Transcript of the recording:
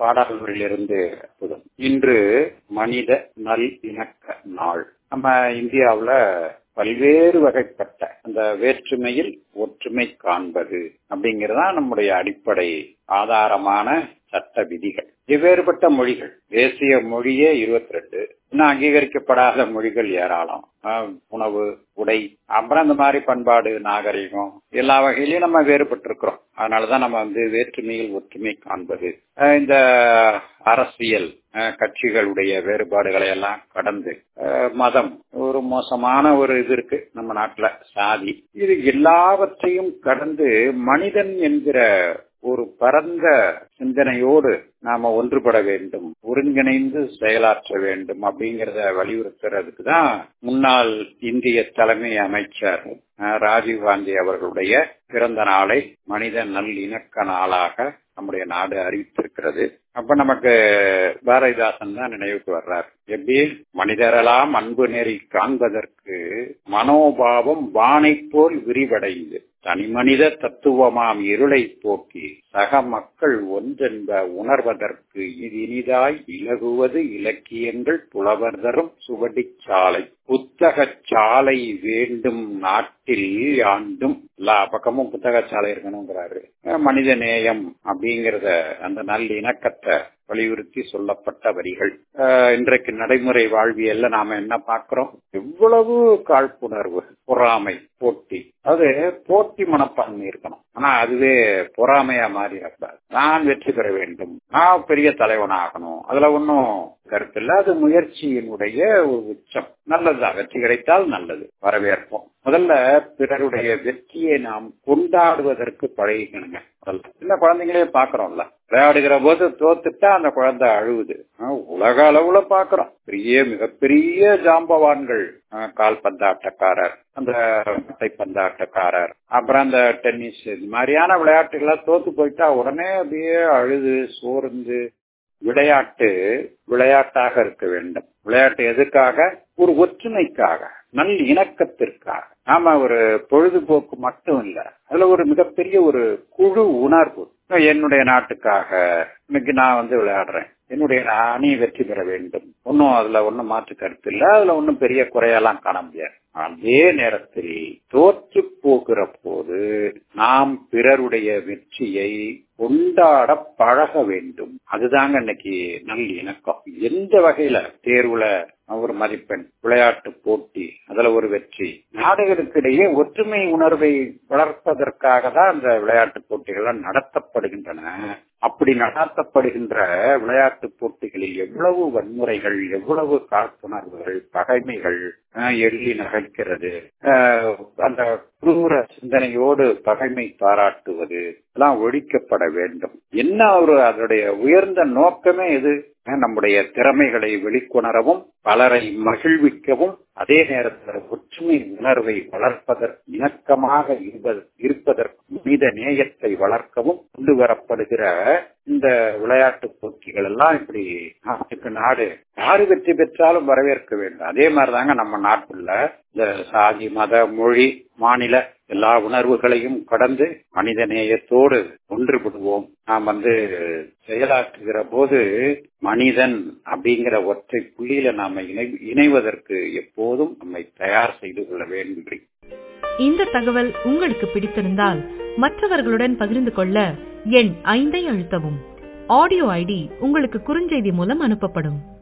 பாடல்களிலிருந்து அற்புதம் இன்று மனித நல் இணக்க நாள் நம்ம இந்தியாவுல பல்வேறு வகைப்பட்ட அந்த வேற்றுமையில் ஒற்றுமை காண்பது அப்படிங்கறதா நம்முடைய அடிப்படை ஆதாரமான சட்ட விதிகள் வெவ்வேறுபட்ட மொழிகள் தேசிய மொழியே இருபத்தி ரெண்டு இன்னும் அங்கீகரிக்கப்படாத மொழிகள் ஏராளம் உணவு உடை அப்புறம் இந்த மாதிரி பண்பாடு நாகரிகம் எல்லா வகையிலையும் நம்ம வேறுபட்டிருக்கிறோம் அதனாலதான் நம்ம வந்து வேற்றுமையில் ஒற்றுமை காண்பது இந்த அரசியல் கட்சிகளுடைய வேறுபாடுகளை எல்லாம் கடந்து மதம் ஒரு மோசமான ஒரு இது இருக்கு நம்ம நாட்டுல சாதி இது எல்லாவற்றையும் கடந்து மனிதன் என்கிற ஒரு பரந்த சிந்தனையோடு நாம ஒன்றுபட வேண்டும் ஒருங்கிணைந்து செயலாற்ற வேண்டும் அப்படிங்கறத வலியுறுத்துறதுக்கு தான் முன்னாள் இந்திய தலைமை அமைச்சர் ராஜீவ்காந்தி அவர்களுடைய பிறந்த நாளை மனித நல்லிணக்க நாளாக நம்முடைய நாடு அறிவித்திருக்கிறது அப்ப நமக்கு பாரதிதாசன் தான் நினைவுக்கு வர்றார் எப்படி மனிதரெல்லாம் அன்பு நெறி காண்பதற்கு மனோபாவம் வானை போல் விரிவடைந்து தனி மனித தத்துவமாம் இருளை போக்கி சக மக்கள் ஒன்றென்ப உணர்வதற்கு இது இனிதாய் இலகுவது இலக்கியங்கள் புலவர் தரும் சுவடிச்சாலை புத்தக சாலை வேண்டும் நாட்டில் ஆண்டும் எல்லா பக்கமும் புத்தக சாலை இருக்கணுங்கிறாரு மனித நேயம் அப்படிங்கறத அந்த நல்ல இணக்கத்தை வலியுறுத்தி சொல்லப்பட்ட வரிகள் இன்றைக்கு நடைமுறை வாழ்வியல்ல நாம என்ன பார்க்கிறோம் எவ்வளவு காழ்ப்புணர்வு பொறாமை போட்டி அது போட்டி மனப்பான்மை இருக்கணும் ஆனா அதுவே பொறாமையா மாறி இருப்பார் நான் வெற்றி பெற வேண்டும் நான் பெரிய தலைவன் ஆகணும் அதுல ஒன்னும் கருத்து இல்ல அது முயற்சியினுடைய ஒரு உச்சம் நல்லதுதான் வெற்றி கிடைத்தால் நல்லது வரவேற்போம் முதல்ல பிறருடைய வெற்றியை நாம் கொண்டாடுவதற்கு பழகிக்கணுங்க சின்ன குழந்தைங்களே பாக்குறோம்ல விளையாடுகிற போது தோத்துட்டா அந்த குழந்தை அழுவுது உலக அளவுல பாக்குறோம் பெரிய மிகப்பெரிய ஜாம்பவான்கள் கால்பந்தாட்டக்காரர் அந்த பந்தாட்டக்காரர் அப்புறம் அந்த டென்னிஸ் இது மாதிரியான விளையாட்டுகளை தோத்து போயிட்டா உடனே அப்படியே அழுது சோர்ந்து விளையாட்டு விளையாட்டாக இருக்க வேண்டும் விளையாட்டு எதுக்காக ஒரு ஒற்றுமைக்காக நல் இணக்கத்திற்காக நாம ஒரு பொழுதுபோக்கு மட்டும் இல்ல அதுல ஒரு மிகப்பெரிய ஒரு குழு உணர்வு என்னுடைய நாட்டுக்காக இன்னைக்கு நான் வந்து விளையாடுறேன் என்னுடைய அணி வெற்றி பெற வேண்டும் ஒன்னும் அதுல ஒன்னும் மாற்று கருத்து இல்ல அதுல ஒன்னும் பெரிய குறையெல்லாம் காண முடியாது அதே நேரத்தில் தோற்று போகிற போது நாம் பிறருடைய வெற்றியை கொண்டாட பழக வேண்டும் அதுதாங்க இன்னைக்கு நல் இணக்கம் எந்த வகையில தேர்வுல ஒரு மதிப்பெண் விளையாட்டு போட்டி அதுல ஒரு வெற்றி நாடுகளுக்கு இடையே ஒற்றுமை உணர்வை வளர்ப்பதற்காக தான் அந்த விளையாட்டு போட்டிகள் நடத்தப்படுகின்றன அப்படி நடத்தப்படுகின்ற விளையாட்டு போட்டிகளில் எவ்வளவு வன்முறைகள் எவ்வளவு காழ்ப்புணர்வுகள் பகைமைகள் எள்ளி நகைக்கிறது அந்த குரூர சிந்தனையோடு பகைமை பாராட்டுவது எல்லாம் ஒழிக்கப்பட வேண்டும் என்ன ஒரு அதனுடைய உயர்ந்த நோக்கமே எது நம்முடைய திறமைகளை வெளிக்கொணரவும் பலரை மகிழ்விக்கவும் அதே நேரத்தில் ஒற்றுமை உணர்வை வளர்ப்பதற்கு இணக்கமாக இருப்பதற்கு மனித நேயத்தை வளர்க்கவும் கொண்டு வரப்படுகிற இந்த விளையாட்டு போட்டிகள் எல்லாம் இப்படி நாட்டுக்கு நாடு யாரு வெற்றி பெற்றாலும் வரவேற்க வேண்டும் அதே மாதிரிதாங்க நம்ம நாட்டுல இந்த சாதி மத மொழி மாநில எல்லா உணர்வுகளையும் கடந்து மனித நேயத்தோடு ஒன்றுபடுவோம் நாம் வந்து செயலாற்றுகிற போது மனிதன் அப்படிங்கிற ஒற்றை புள்ளியில நாம இணை இணைவதற்கு எப்போதும் நம்மை தயார் செய்து கொள்ள வேண்டும் இந்த தகவல் உங்களுக்கு பிடித்திருந்தால் மற்றவர்களுடன் பகிர்ந்து கொள்ள எண் ஐந்தை அழுத்தவும் ஆடியோ ஐடி உங்களுக்கு குறுஞ்செய்தி மூலம் அனுப்பப்படும்